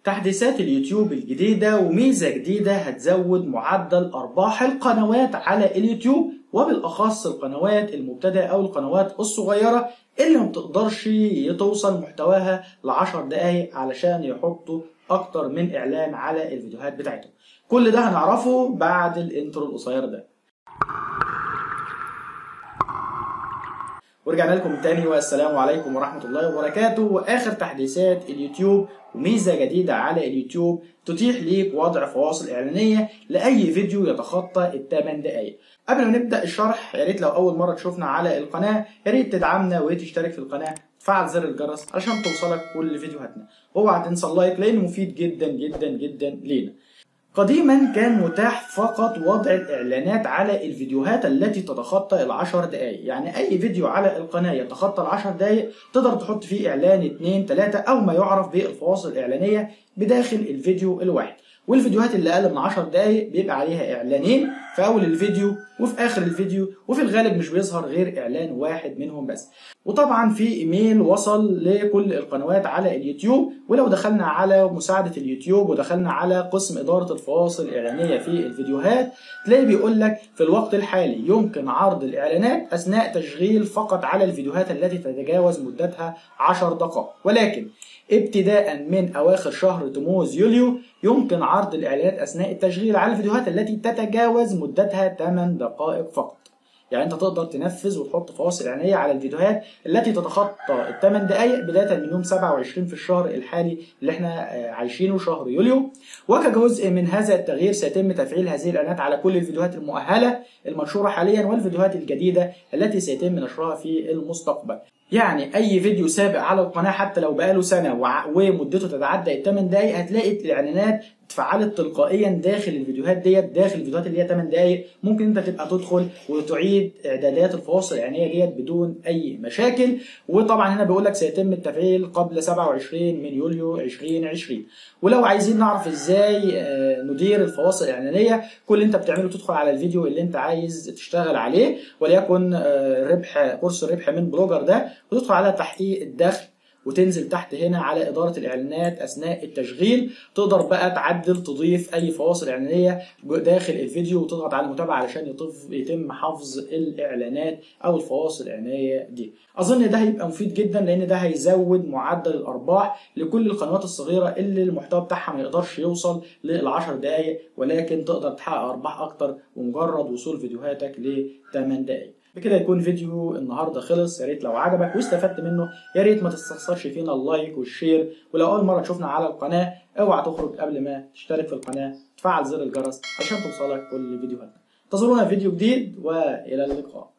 تحديثات اليوتيوب الجديدة وميزة جديدة هتزود معدل أرباح القنوات على اليوتيوب وبالأخص القنوات المبتدئة أو القنوات الصغيرة اللي ما بتقدرش توصل محتواها لعشر دقايق علشان يحطوا أكتر من إعلان على الفيديوهات بتاعتهم كل ده هنعرفه بعد الانترو القصير ده ورجعنا لكم تاني والسلام عليكم ورحمة الله وبركاته وآخر تحديثات اليوتيوب وميزة جديدة على اليوتيوب تتيح ليك وضع فواصل إعلانية لأي فيديو يتخطى الثمان دقايق قبل ما نبدأ الشرح يا ريت لو أول مرة تشوفنا على القناة يا ريت تدعمنا وتشترك في القناة تفعل زر الجرس علشان توصلك كل فيديوهاتنا واوعى تنسى اللايك لأنه مفيد جدا جدا جدا لينا قديما كان متاح فقط وضع الإعلانات على الفيديوهات التي تتخطى العشر دقايق يعني أي فيديو على القناة يتخطى العشر دقايق تقدر تحط فيه إعلان اتنين تلاتة أو ما يعرف بالفواصل الإعلانية بداخل الفيديو الواحد والفيديوهات اللي أقل من 10 دقايق بيبقى عليها إعلانين في أول الفيديو وفي آخر الفيديو وفي الغالب مش بيظهر غير إعلان واحد منهم بس وطبعا في إيميل وصل لكل القنوات على اليوتيوب ولو دخلنا على مساعدة اليوتيوب ودخلنا على قسم إدارة الفواصل الإعلانية في الفيديوهات تلاقي بيقول لك في الوقت الحالي يمكن عرض الإعلانات أثناء تشغيل فقط على الفيديوهات التي تتجاوز مدتها 10 دقائق ولكن ابتداء من أواخر شهر تموز يوليو يمكن عرض الإعلانات أثناء التشغيل على الفيديوهات التي تتجاوز مدتها 8 دقائق فقط يعني انت تقدر تنفذ وتحط فواصل اعلانيه على الفيديوهات التي تتخطى الثمان دقائق بدايه من يوم 27 في الشهر الحالي اللي احنا عايشينه شهر يوليو وكجزء من هذا التغيير سيتم تفعيل هذه الاعلانات على كل الفيديوهات المؤهله المنشوره حاليا والفيديوهات الجديده التي سيتم نشرها في المستقبل يعني اي فيديو سابق على القناه حتى لو بقاله سنه ومدته تتعدى الثمان دقائق هتلاقي الاعلانات اتفعلت تلقائيا داخل الفيديوهات ديت داخل الفيديوهات اللي هي 8 دقائق ممكن انت تبقى تدخل وتعيد اعدادات الفواصل الاعلانيه ديت بدون اي مشاكل وطبعا هنا بيقول لك سيتم التفعيل قبل 27 من يوليو 2020 ولو عايزين نعرف ازاي ندير الفواصل الاعلانيه كل اللي انت بتعمله تدخل على الفيديو اللي انت عايز تشتغل عليه وليكن ربح كورس الربح من بلوجر ده وتدخل على تحقيق الدخل وتنزل تحت هنا على إدارة الإعلانات أثناء التشغيل تقدر بقى تعدل تضيف أي فواصل إعلانية داخل الفيديو وتضغط على المتابعة علشان يتم حفظ الإعلانات أو الفواصل الإعلانية دي أظن ده هيبقى مفيد جدا لأن ده هيزود معدل الأرباح لكل القنوات الصغيرة اللي المحتوى بتاعها ما يقدرش يوصل للعشر دقايق ولكن تقدر تحقق أرباح أكتر بمجرد وصول فيديوهاتك ل 8 دقايق بكده يكون فيديو النهارده خلص يا ريت لو عجبك واستفدت منه يا ريت ما تستخسرش فينا اللايك والشير ولو اول مره تشوفنا على القناه اوعى تخرج قبل ما تشترك في القناه تفعل زر الجرس عشان توصلك كل فيديوهاتنا انتظرونا فيديو جديد والى اللقاء